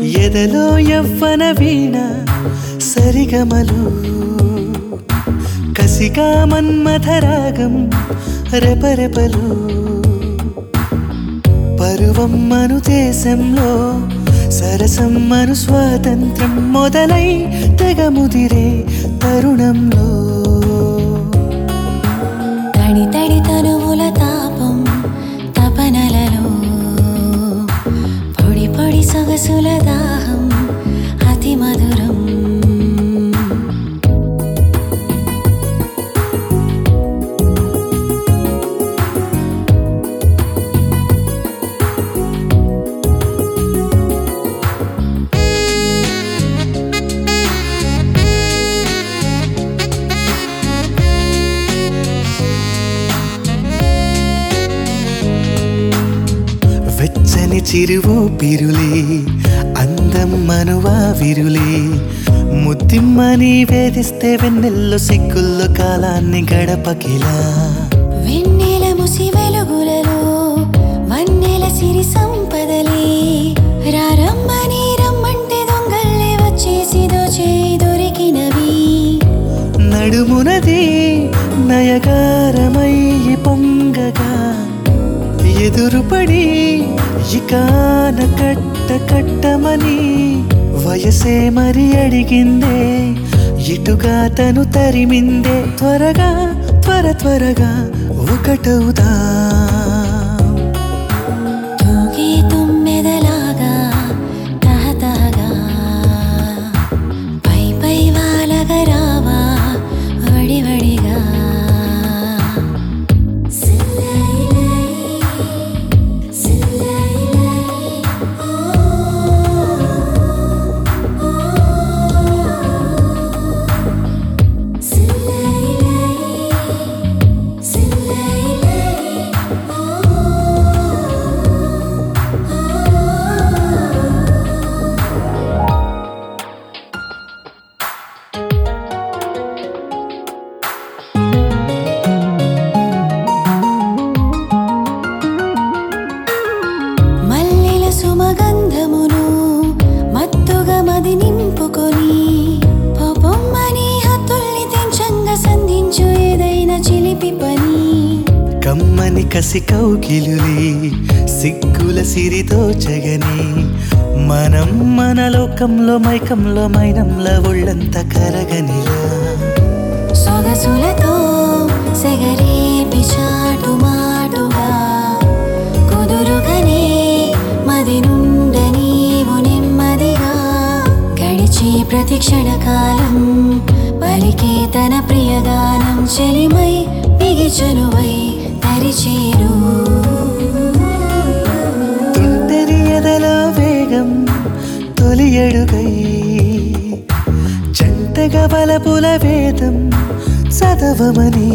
ఎదలో యవ్వన వీణ సరిగమలు కసిగా మన్మథరాగం రెపరెపలు పరువం మను దేశంలో సరసం మను స్వాతంత్రం మొదలై తెగ ముదిరే తరుణంలో తడి తడి తనువుల తాపం తపనలలో పొడి పొడి సొగసుల దాహం అతి మధురం వెచ్చని చిరువు పిరులే అందం మనువా విరులే ముద్దిమ్మని వేధిస్తే వెన్నెల్లో సిగ్గుల్లో కాలాన్ని గడపకిలా వెన్నెల ముసి వెలుగులలో వన్నెల సిరి సంపదలే రారమ్మని రమ్మంటే దొంగల్లే వచ్చేసి దోచే దొరికినవి నడుమునది నయగారమయ్యి పొంగగా ఎదురుపడి ఇకాన కట్ట కట్టమని వయసే మరి అడిగిందే ఇటుగా తను తరిమిందే త్వరగా త్వర త్వరగా ఒకటవుదా తూగే తుమ్మెదలాగా తహతహగా పై పై వాలగా రావా వడివడిగా మల్లెల సుమగంధమును మత్తుగా మది నింపుకొని పొమ్మని హత్తుల్ని తెంచంగా సంధించు ఏదైనా చిలిపి పని కమ్మని కసి కౌకిలులే సిగ్గుల సిరితో జగని మనం మన లోకంలో మైకంలో మైనంలో ఒళ్ళంత కరగనిలా సొగసులతో సెగరే పిచాటు మాటుగా కుదురుగనే మది నుండ నీవు నెమ్మదిగా గడిచి ప్రతి క్షణకాలం పలికే తన ప్రియగానం చెలిమై బిగిచనువై తరిచేరు తుంటరి ఎదలో వేగం తొలి అడుగై జంటగా బలపుల వేదం చదవమని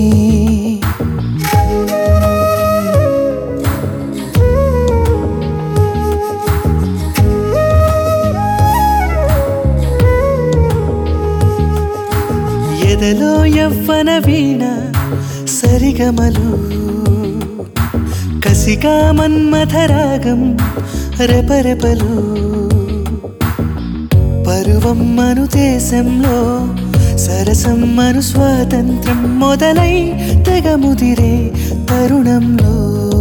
ఎదలో యవ్వన వీణ సరిగమలు కసిగా మన్మథరాగం రెపరెపలు పరువం మను దేశంలో సరసం మను స్వాతంత్రం మొదలై తెగ ముదిరే తరుణంలో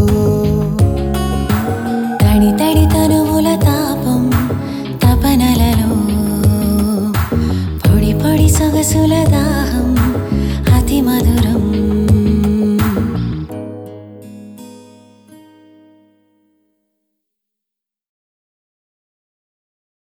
తడి తడి తనువుల తాపం తపనలలో పొడి పొడి సొగసుల దాహం